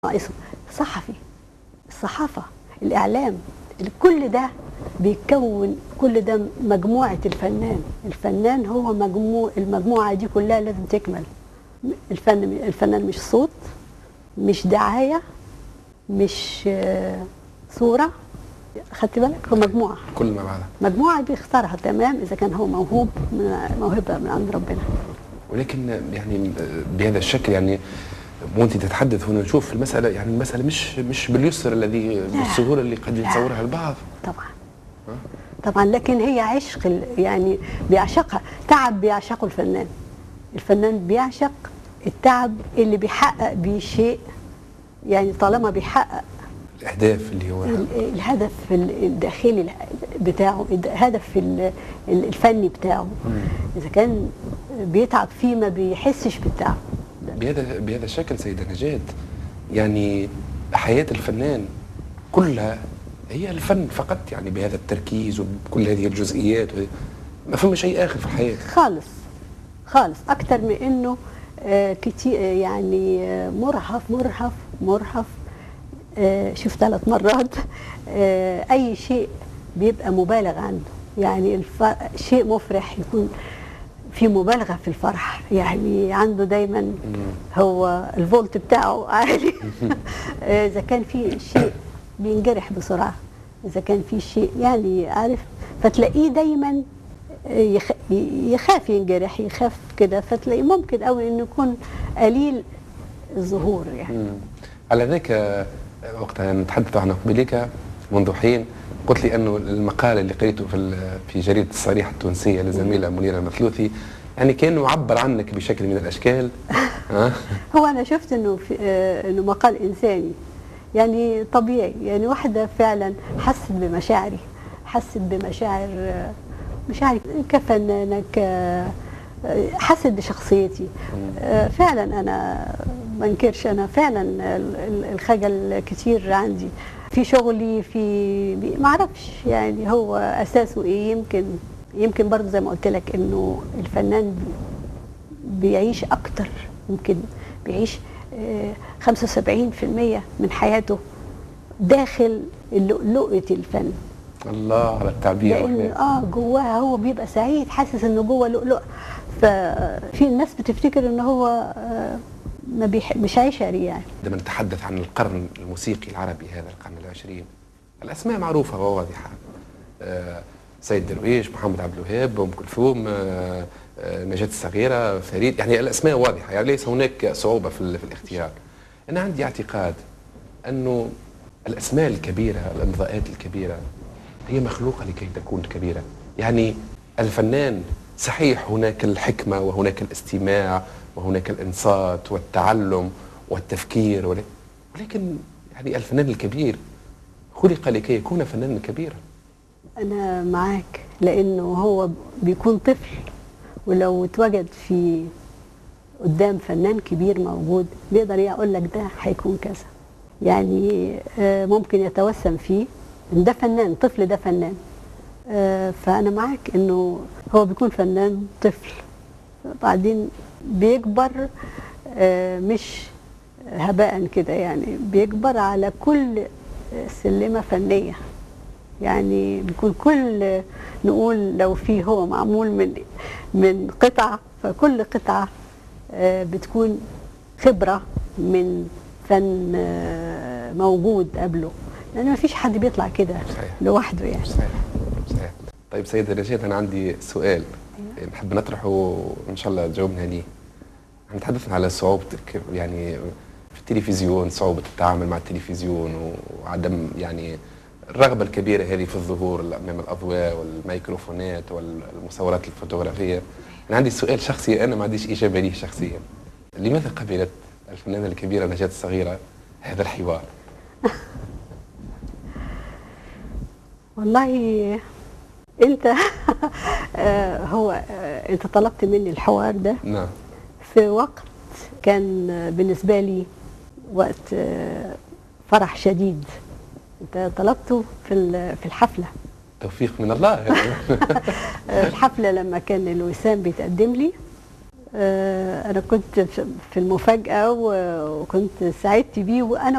ناقصه صحفي الصحافة الإعلام كل ده بيكون كل ده مجموعة الفنان الفنان هو مجموع المجموعة دي كلها لازم تكمل الفن الفنان مش صوت مش دعاية مش آه، صورة خدت بالك هو مجموعة كل ما بعدها مجموعة بيختارها تمام إذا كان هو موهوب من موهبة من عند ربنا ولكن يعني بهذا الشكل يعني وانت تتحدث هنا نشوف المساله يعني المساله مش مش باليسر الذي بالسهوله اللي قد يتصورها البعض طبعا طبعا لكن هي عشق ال- يعني بيعشقها تعب بيعشقه الفنان الفنان بيعشق التعب اللي بيحقق بيه شيء يعني طالما بيحقق الاهداف اللي هو ال- الهدف ال- الداخلي بتاعه الهدف ال- ال- الفني بتاعه اذا كان بيتعب فيه ما بيحسش بالتعب بهذا بهذا الشكل سيدة نجاة يعني حياة الفنان كلها هي الفن فقط يعني بهذا التركيز وبكل هذه الجزئيات وهي- ما فما شيء آخر في الحياة خالص خالص اكتر من انه آه، كتير آه، يعني آه، مرهف مرهف مرهف آه، شوف ثلاث مرات آه، اي شيء بيبقى مبالغ عنه يعني الف... شيء مفرح يكون في مبالغه في الفرح يعني عنده دايما هو الفولت بتاعه عالي آه، اذا كان في شيء بينجرح بسرعه اذا كان في شيء يعني عارف فتلاقيه دايما يخ... يخاف ينجرح يخاف كده فتلاقيه ممكن قوي انه يكون قليل الظهور يعني مم. على ذاك آه، وقت نتحدث عن قبلك منذ حين قلت لي انه المقال اللي قريته في ال- في جريده الصريحه التونسيه للزميله منيره المثلوثي يعني كان يعبر عنك بشكل من الاشكال ها هو انا شفت انه في آه، انه مقال انساني يعني طبيعي يعني واحده فعلا حست بمشاعري حست بمشاعر آه، مشاعري كفنانه ك آه، حست بشخصيتي آه، فعلا انا ما انكرش انا فعلا ال- ال- الخجل كتير عندي في شغلي في ما اعرفش يعني هو اساسه ايه يمكن يمكن برضه زي ما قلت لك انه الفنان بيعيش اكتر يمكن بيعيش آه، 75% من حياته داخل لؤلؤة الفن الله على التعبير لان والحنان. اه جواها هو بيبقى سعيد حاسس انه جوه لؤلؤ ففي الناس بتفتكر ان هو آه، ما بيح... مش عشري يعني عندما نتحدث عن القرن الموسيقي العربي هذا القرن العشرين الأسماء معروفة وواضحة آه، سيد درويش محمد عبد الوهاب أم كلثوم آه، آه، نجاة الصغيرة فريد يعني الأسماء واضحة يعني ليس هناك صعوبة في, ال- في الاختيار أنا عندي اعتقاد أنه الأسماء الكبيرة الإمضاءات الكبيرة هي مخلوقة لكي تكون كبيرة يعني الفنان صحيح هناك الحكمة وهناك الاستماع وهناك الإنصات والتعلم والتفكير ول- ولكن يعني الفنان الكبير خلق لكي يكون فنانا كبيرا انا معاك لانه هو بيكون طفل ولو اتوجد في قدام فنان كبير موجود بيقدر يقول لك ده هيكون كذا يعني آه، ممكن يتوسم فيه إن ده فنان طفل ده فنان آه، فانا معاك انه هو بيكون فنان طفل بعدين بيكبر آه، مش هباء كده يعني بيكبر على كل سلمه فنيه يعني بيكون كل نقول لو في هو معمول من من قطع فكل قطعه آه، بتكون خبره من فن آه، موجود قبله لان ما فيش حد بيطلع كده صحيح. لوحده يعني صحيح صحيح طيب سيدة رشيد أنا عندي سؤال نحب نطرحه وإن شاء الله تجاوبنا عليه احنا تحدثنا على صعوبتك يعني في التلفزيون صعوبة التعامل مع التلفزيون وعدم يعني الرغبة الكبيرة هذه في الظهور أمام الأضواء والميكروفونات والمصورات الفوتوغرافية أنا عندي سؤال شخصي أنا ما عنديش إجابة ليه شخصيا لماذا قبلت الفنانة الكبيرة نجاة الصغيرة هذا الحوار؟ والله انت آه، هو آه، انت طلبت مني الحوار ده نعم في وقت كان آه، بالنسبه لي وقت آه، فرح شديد انت طلبته في ال- في الحفله توفيق من الله يعني. آه، الحفله لما كان الوسام بيتقدم لي آه، انا كنت في في المفاجاه و- وكنت سعدت بيه وانا